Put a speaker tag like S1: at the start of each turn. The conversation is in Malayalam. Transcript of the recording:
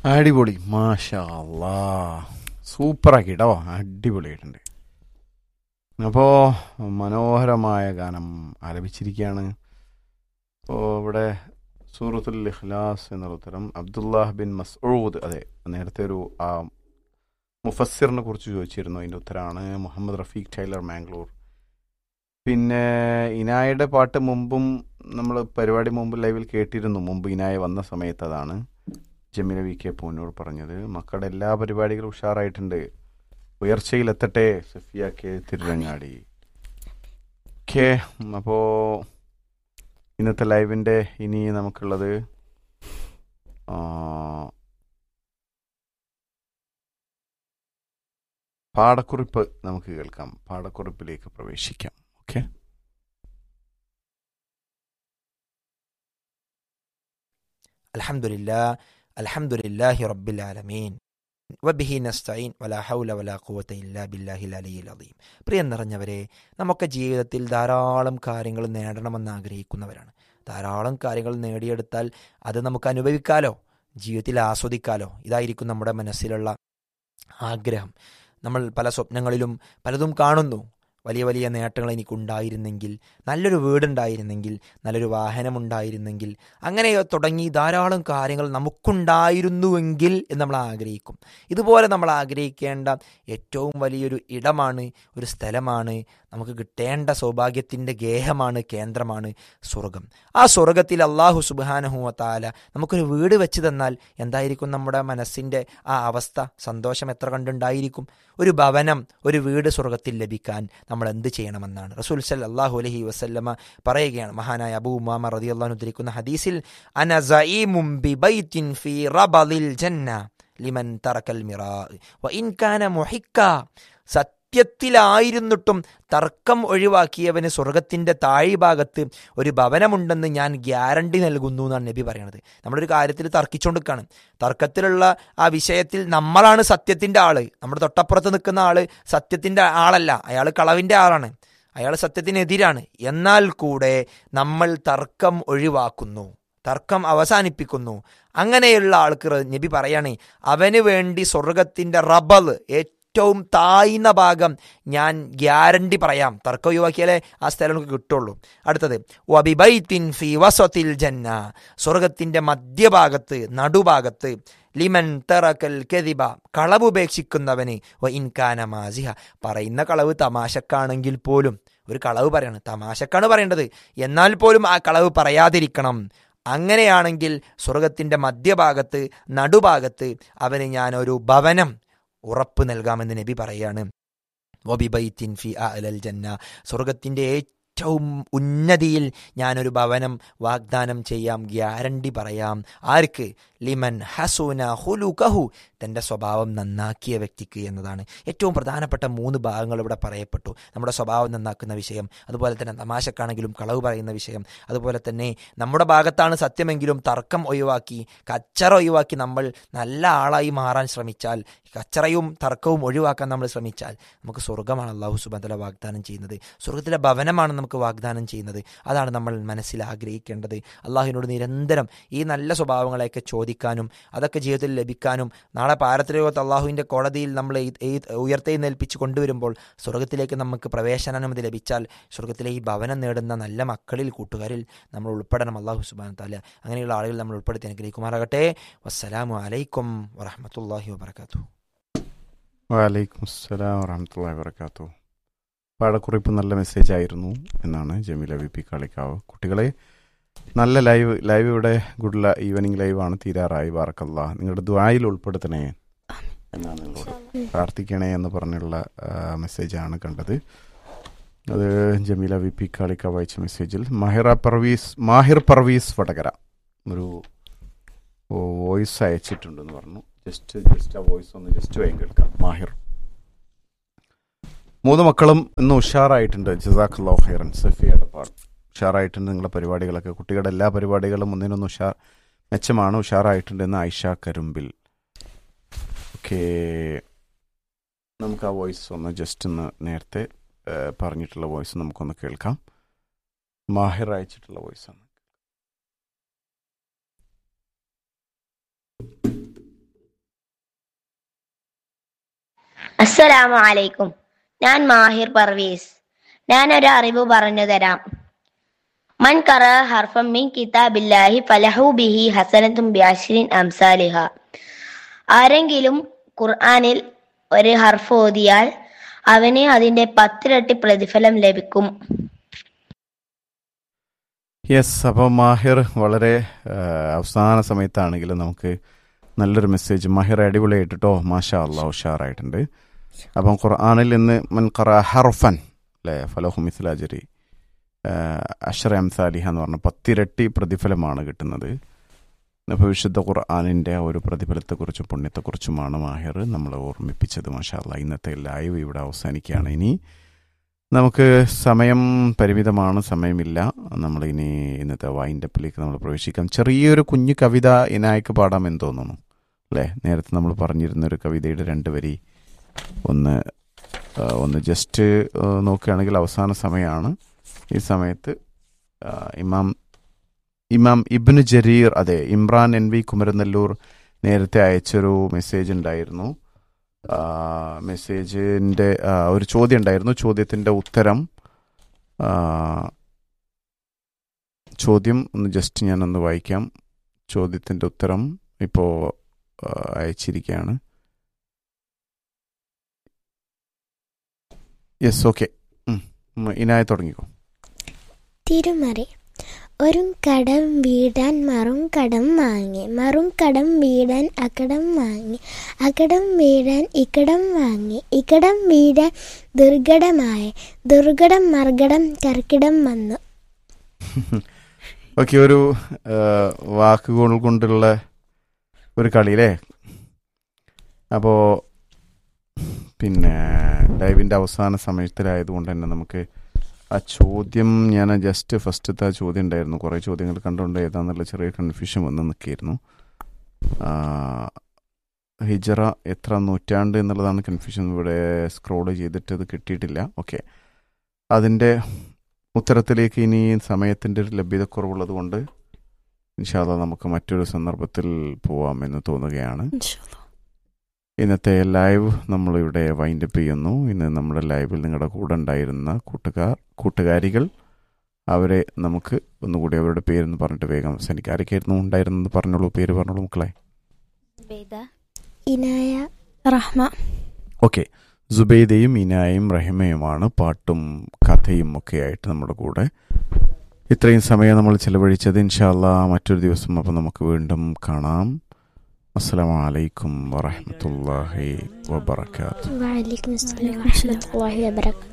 S1: അടിപൊളി മാഷാ അല്ലാ സൂപ്പറാക്കി കേട്ടോ അടിപൊളിയായിട്ടുണ്ട് അപ്പോൾ മനോഹരമായ ഗാനം ആലപിച്ചിരിക്കുകയാണ് അപ്പോൾ ഇവിടെ സൂറത്തുൽ ഇഖ്ലാസ് എന്നുള്ള ഉത്തരം അബ്ദുല്ലാഹ് ബിൻ മസ്ഊദ് അതെ നേരത്തെ ഒരു ആ മുഫസ്സിറിനെ കുറിച്ച് ചോദിച്ചിരുന്നു അതിൻ്റെ ഉത്തരമാണ് മുഹമ്മദ് റഫീഖ് ടൈലർ മാംഗ്ലൂർ പിന്നെ ഇനായുടെ പാട്ട് മുമ്പും നമ്മൾ പരിപാടി മുമ്പ് ലൈവിൽ കേട്ടിരുന്നു മുമ്പ് ഇനായ വന്ന സമയത്ത് അതാണ് ജമീല വി കെ പൂനൂർ പറഞ്ഞത് മക്കളുടെ എല്ലാ പരിപാടികളും ഉഷാറായിട്ടുണ്ട് ഉയർച്ചയിലെത്തട്ടെ സഫിയ കെ തിരുരങ്ങാടി ഓക്കെ അപ്പോൾ ഇന്നത്തെ ലൈവിൻ്റെ ഇനി നമുക്കുള്ളത് ആ, പാടക്കുറിപ്പ് നമുക്ക് കേൾക്കാം പാടക്കുറിപ്പിലേക്ക് പ്രവേശിക്കാം ഓക്കെ
S2: الحمد لله الحمد لله رب العالمين വബിഹി നസ്തഈൻ വലാ ഹൗല വലാ ഖുവത ഇല്ലാ ബില്ലാഹിൽ അലിയിൽ അദീം പ്രിയം നിറഞ്ഞവരെ നമുക്ക് ജീവിതത്തിൽ ധാരാളം കാര്യങ്ങൾ നേടണമെന്ന് ആഗ്രഹിക്കുന്നവരാണ് ധാരാളം കാര്യങ്ങൾ നേടിയെടുത്താൽ അത് നമുക്ക് അനുഭവിക്കാലോ ജീവിതത്തിൽ ആസ്വദിക്കാലോ ഇതായിരിക്കും നമ്മുടെ മനസ്സിലുള്ള ആഗ്രഹം നമ്മൾ പല സ്വപ്നങ്ങളിലും പലതും കാണുന്നു വലിയ വലിയ നേട്ടങ്ങൾ എനിക്കുണ്ടായിരുന്നെങ്കിൽ നല്ലൊരു വീടുണ്ടായിരുന്നെങ്കിൽ നല്ലൊരു വാഹനമുണ്ടായിരുന്നെങ്കിൽ അങ്ങനെ തുടങ്ങി ധാരാളം കാര്യങ്ങൾ നമുക്കുണ്ടായിരുന്നുവെങ്കിൽ എന്ന് നമ്മൾ ആഗ്രഹിക്കും ഇതുപോലെ നമ്മൾ ആഗ്രഹിക്കേണ്ട ഏറ്റവും വലിയൊരു ഇടമാണ് ഒരു സ്ഥലമാണ് നമുക്ക് കിട്ടേണ്ട സൗഭാഗ്യത്തിൻ്റെ ഗേഹമാണ് കേന്ദ്രമാണ് സ്വർഗം ആ സ്വർഗത്തിൽ അള്ളാഹു സുബാനഹുവത്താല നമുക്കൊരു വീട് വെച്ച് തന്നാൽ എന്തായിരിക്കും നമ്മുടെ മനസ്സിൻ്റെ ആ അവസ്ഥ സന്തോഷം എത്ര കണ്ടുണ്ടായിരിക്കും ഒരു ഭവനം ഒരു വീട് സ്വർഗത്തിൽ ലഭിക്കാൻ നമ്മൾ എന്ത് ചെയ്യണമെന്നാണ് റസൂൽ സൽ അള്ളാഹു അലഹി വസല്ലമ പറയുകയാണ് മഹാനായ അബൂ ഉമാമ റതി അള്ളാഹു ഉദ്ധരിക്കുന്ന ഹദീസിൽ അന സഈമും ബിബൈത്തിൻ ഫീ റബളിൽ ജന്ന ലിമൻ തറക്കൽ മിറാ വ ഇൻ കാന മുഹിക്ക സത്യത്തിലായിരുന്നിട്ടും തർക്കം ഒഴിവാക്കിയവന് സ്വർഗത്തിന്റെ താഴ്ഭാഗത്ത് ഒരു ഭവനമുണ്ടെന്ന് ഞാൻ ഗ്യാരണ്ടി നൽകുന്നു എന്നാണ് നബി പറയണത് നമ്മളൊരു കാര്യത്തിൽ തർക്കിച്ചുകൊണ്ടിരിക്കുകയാണ് തർക്കത്തിലുള്ള ആ വിഷയത്തിൽ നമ്മളാണ് സത്യത്തിന്റെ ആള് നമ്മുടെ തൊട്ടപ്പുറത്ത് നിൽക്കുന്ന ആള് സത്യത്തിന്റെ ആളല്ല അയാൾ കളവിന്റെ ആളാണ് അയാൾ സത്യത്തിനെതിരാണ് എന്നാൽ കൂടെ നമ്മൾ തർക്കം ഒഴിവാക്കുന്നു തർക്കം അവസാനിപ്പിക്കുന്നു അങ്ങനെയുള്ള ആൾക്ക് റെ- നബി പറയാണ് അവന് വേണ്ടി സ്വർഗത്തിന്റെ റബൽ ഏറ്റവും താഴ്ന്ന ഭാഗം ഞാൻ ഗ്യാരണ്ടി പറയാം തർക്കം ഒഴിവാക്കിയാലേ ആ സ്ഥലം നമുക്ക് കിട്ടുള്ളൂ അടുത്തത് വബിബൈത്തിൻ ഫി വസത്തിൽ ജന്ന സ്വർഗത്തിന്റെ മധ്യഭാഗത്ത് നടുഭാഗത്ത് ലിമൻ തെറക്കൽ കെതിബ കളവ് ഉപേക്ഷിക്കുന്നവന് വ ഇൻകാന മാസിഹ പറയുന്ന കളവ് തമാശക്കാണെങ്കിൽ പോലും ഒരു കളവ് പറയാണ് തമാശക്കാണ് പറയേണ്ടത് എന്നാൽ പോലും ആ കളവ് പറയാതിരിക്കണം അങ്ങനെയാണെങ്കിൽ സ്വർഗത്തിന്റെ മധ്യഭാഗത്ത് നടുഭാഗത്ത് അവന് ഞാൻ ഒരു ഭവനം ഉറപ്പ് നൽകാമെന്ന് നബി പറയാണ് വബിബൈത്തിൻ ഫി അലൽ ജന്ന സ്വർഗത്തിന്റെ ഏറ്റവും ഉന്നതിയിൽ ഞാനൊരു ഭവനം വാഗ്ദാനം ചെയ്യാം ഗ്യാരണ്ടി പറയാം ആർക്ക് ലിമൻ ഹസുന ഹുലുകഹു തൻ്റെ സ്വഭാവം നന്നാക്കിയ വ്യക്തിക്ക് എന്നതാണ് ഏറ്റവും പ്രധാനപ്പെട്ട മൂന്ന് ഭാഗങ്ങൾ ഇവിടെ പറയപ്പെട്ടു നമ്മുടെ സ്വഭാവം നന്നാക്കുന്ന വിഷയം അതുപോലെ തന്നെ തമാശക്കാണെങ്കിലും കളവ് പറയുന്ന വിഷയം അതുപോലെ തന്നെ നമ്മുടെ ഭാഗത്താണ് സത്യമെങ്കിലും തർക്കം ഒഴിവാക്കി കച്ചറ ഒഴിവാക്കി നമ്മൾ നല്ല ആളായി മാറാൻ ശ്രമിച്ചാൽ കച്ചറയും തർക്കവും ഒഴിവാക്കാൻ നമ്മൾ ശ്രമിച്ചാൽ നമുക്ക് സ്വർഗമാണ് അള്ളാഹു സുബന്ധല വാഗ്ദാനം ചെയ്യുന്നത് സ്വർഗത്തിലെ ഭവനമാണ് നമുക്ക് വാഗ്ദാനം ചെയ്യുന്നത് അതാണ് നമ്മൾ മനസ്സിൽ ആഗ്രഹിക്കേണ്ടത് അള്ളാഹുവിനോട് നിരന്തരം ഈ നല്ല സ്വഭാവങ്ങളെയൊക്കെ ചോദിക്കാനും അതൊക്കെ ജീവിതത്തിൽ ലഭിക്കാനും നാളെ പാരത്രികത്ത് അള്ളാഹുവിൻ്റെ കോടതിയിൽ നമ്മൾ ഈ- ഈ ഉയർത്തെഴുന്നേൽപ്പിച്ച് കൊണ്ടുവരുമ്പോൾ സ്വർഗത്തിലേക്ക് നമുക്ക് പ്രവേശനാനുമതി ലഭിച്ചാൽ സ്വർഗത്തിലെ ഈ ഭവനം നേടുന്ന നല്ല മക്കളിൽ കൂട്ടുകാരിൽ നമ്മൾ ഉൾപ്പെടണം അള്ളാഹു സുബാൻ താല അങ്ങനെയുള്ള ആളുകൾ നമ്മൾ ഉൾപ്പെടുത്തി അനുഗ്രഹിക്കുമാറാകട്ടെ വസ്സലാമു അലൈക്കും വറഹമത്തല്ലാഹി വാബർക്കാത്തു
S1: വലൈക്കും അസ്സലാം വറഹമത്തല്ലാ വർക്കാത്തു പാടക്കുറിപ്പ് നല്ല മെസ്സേജ് ആയിരുന്നു എന്നാണ് ജമീല വി പി കാളിക്കാവ് കുട്ടികളെ നല്ല ലൈവ് ലൈവ് ഇവിടെ ഗുഡ് ല ഈവനിങ് ലൈവാണ് തീരാറായി വാർക്കല്ല നിങ്ങളുടെ ദ്വായിൽ ഉൾപ്പെടുത്തണേ എന്നാണ് നിങ്ങളോട് പ്രാർത്ഥിക്കണേ എന്ന് പറഞ്ഞുള്ള ആ, മെസ്സേജാണ് കണ്ടത് അത് ജമീല വി പി കാളിക്കാവ് അയച്ച മെസ്സേജിൽ മാഹിറ പർവീസ് മാഹിർ പർവീസ് വടകര ഒരു വോയിസ് അയച്ചിട്ടുണ്ടെന്ന് പറഞ്ഞു ജസ്റ്റ് ജസ്റ്റ് ആ വോയിസ് ഒന്ന് ജസ്റ്റ് വേഗം കേൾക്കാം മാഹിർ മൂന്ന് മക്കളും ഇന്ന് ഉഷാറായിട്ടുണ്ട് ജസാഖ് ഹൈറൻ സഫിയുടെ പാട് ഉഷാറായിട്ടുണ്ട് നിങ്ങളുടെ പരിപാടികളൊക്കെ കുട്ടികളുടെ എല്ലാ പരിപാടികളും ഒന്നിനൊന്ന് ഉഷാർ മെച്ചമാണ് ഉഷാറായിട്ടുണ്ട് എന്ന് ആയിഷ കരുമ്പിൽ ഓക്കെ നമുക്ക് ആ വോയിസ് ഒന്ന് ജസ്റ്റ് ഒന്ന് നേരത്തെ ഏഹ്, പറഞ്ഞിട്ടുള്ള വോയിസ് നമുക്കൊന്ന് കേൾക്കാം മാഹിർ അയച്ചിട്ടുള്ള വോയിസാണ്
S3: അസ്സലാമു അലൈക്കും ഞാൻ മാഹിർ പർവീസ് ഞാൻ ഒരു അറിവ് പറഞ്ഞു തരാം മൻ കറ ഹർഫം മിൻ കിതാബില്ലാഹി ഫലഹു ബിഹി ഹസനത്തും ബിഅശ്രിൻ അംസാലിഹ ആരെങ്കിലും ഖുർആനിൽ ഒരു ഹർഫ് ഓതിയാൽ അവന് അതിന്റെ പത്തിരട്ടി പ്രതിഫലം ലഭിക്കും
S1: യെസ് അപ്പോൾ മാഹിർ വളരെ ആ, അവസാന സമയത്താണെങ്കിലും നമുക്ക് നല്ലൊരു മെസ്സേജ് മാഹിർ അടിപൊളിയായിട്ട് കേട്ടോ മാഷാ അള്ളാ ഉഷാറായിട്ടുണ്ട് അപ്പം ഖുർആാനിൽ ഇന്ന് മൻ ഖറ ഹർഫൻ അല്ലേ ഫലഹു മിസ്ലാജരി അഷർ അംസാലിഹ എന്ന് പറഞ്ഞ പത്തിരട്ടി പ്രതിഫലമാണ് കിട്ടുന്നത് അപ്പോൾ വിശുദ്ധ ഖുർആാനിൻ്റെ ആ ഒരു പ്രതിഫലത്തെക്കുറിച്ചും പുണ്യത്തെക്കുറിച്ചുമാണ് മാഹിർ നമ്മളെ ഓർമ്മിപ്പിച്ചത് മാഷാ അള്ളാ ഇന്നത്തെ ലൈവ് ഇവിടെ അവസാനിക്കുകയാണ് ഇനി നമുക്ക് സമയം പരിമിതമാണ് സമയമില്ല നമ്മളിനി ഇന്നത്തെ വൈൻഡപ്പിലേക്ക് നമ്മൾ പ്രവേശിക്കാം ചെറിയൊരു കുഞ്ഞു കവിത ഇനായ്ക്ക് പാടാമെന്ന് തോന്നുന്നു അല്ലേ നേരത്തെ നമ്മൾ പറഞ്ഞിരുന്ന ഒരു കവിതയുടെ രണ്ട് വരി ഒന്ന് ആ, ഒന്ന് ജസ്റ്റ് ആ, നോക്കുകയാണെങ്കിൽ അവസാന സമയമാണ് ഈ സമയത്ത് ആ, ഇമാം ഇമാം ഇബ്നു ജരീർ അതെ ഇമ്രാൻ എൻ വി കുമരനെല്ലൂർ നേരത്തെ അയച്ചൊരു മെസ്സേജ് ഉണ്ടായിരുന്നു ആ, മെസ്സേജിൻ്റെ ആ, ഒരു ചോദ്യം ഉണ്ടായിരുന്നു ചോദ്യത്തിൻ്റെ ഉത്തരം ആ, ചോദ്യം ഒന്ന് ജസ്റ്റ് ഞാനൊന്ന് വായിക്കാം ചോദ്യത്തിൻ്റെ ഉത്തരം ഇപ്പോൾ അയച്ചിരിക്കുകയാണ് യെസ് ഓക്കെ ഇനായി തുടങ്ങിക്കോ
S4: തിരുമറി ഒരു കടം വീടാൻ മറും കടം വാങ്ങി മറും കടം വീടാൻ അകടം വാങ്ങി അകടം വീടാൻ ഇക്കടം വാങ്ങി ഇക്കടം വീടാൻ ദുർഘടമായ ദുർഘടം മർഘടം കർക്കിടം വന്നു
S1: ഓക്കെ ഒരു ആ, വാക്കുകൾ കൊണ്ടുള്ള ഒരു കളി അല്ലേ അപ്പോൾ പിന്നെ ലൈവിൻ്റെ അവസാന സമയത്തിലായതുകൊണ്ട് തന്നെ നമുക്ക് ആ ചോദ്യം ഞാൻ ജസ്റ്റ് ഫസ്റ്റത്തെ ആ ചോദ്യം ഉണ്ടായിരുന്നു കുറേ ചോദ്യങ്ങൾ കണ്ടുകൊണ്ട് ഏതാന്നുള്ള ചെറിയ കൺഫ്യൂഷൻ വന്ന് നിൽക്കുകയായിരുന്നു ആ, ഹിജറ എത്ര നൂറ്റാണ്ട് എന്നുള്ളതാണ് കൺഫ്യൂഷൻ ഇവിടെ സ്ക്രോൾ ചെയ്തിട്ട് അത് കിട്ടിയിട്ടില്ല ഓക്കെ അതിൻ്റെ ഉത്തരത്തിലേക്ക് ഇനി സമയത്തിൻ്റെ ഒരു ലഭ്യതക്കുറവുള്ളത് കൊണ്ട് ഇൻഷാല്ല നമുക്ക് മറ്റൊരു സന്ദർഭത്തിൽ പോവാം എന്ന് തോന്നുകയാണ് ഇന്നത്തെ ലൈവ് നമ്മളിവിടെ വൈൻഡപ്പ് ചെയ്യുന്നു ഇന്ന് നമ്മുടെ ലൈവിൽ നിങ്ങളുടെ കൂടെ ഉണ്ടായിരുന്ന കൂട്ടുകാർ കൂട്ടുകാരികൾ അവരെ നമുക്ക് ഒന്നുകൂടി അവരുടെ പേരെന്ന് പറഞ്ഞിട്ട് വേഗം അവസാനിക്കാം ആരൊക്കെയായിരുന്നു ഉണ്ടായിരുന്നത് പറഞ്ഞോളൂ പേര് പറഞ്ഞോളൂ മക്കളെ
S4: ഇനായ
S5: റഹ്മ
S1: ഓക്കെ സുബൈദയും ഇനായും റഹിമയുമാണ് പാട്ടും കഥയും ഒക്കെ ആയിട്ട് നമ്മുടെ കൂടെ ഇത്രയും സമയം നമ്മൾ ചിലവഴിച്ചത് ഇൻഷാല്ല മറ്റൊരു ദിവസം അപ്പം നമുക്ക് വീണ്ടും കാണാം അസ്സാം വലൈക്കും വറഹമത്തല്ലാഹി വബർക്കാത്തു
S4: വഅലൈക്കും അസ്സലാം വറഹ്മത്തുള്ളാഹി വബറകാതുഹു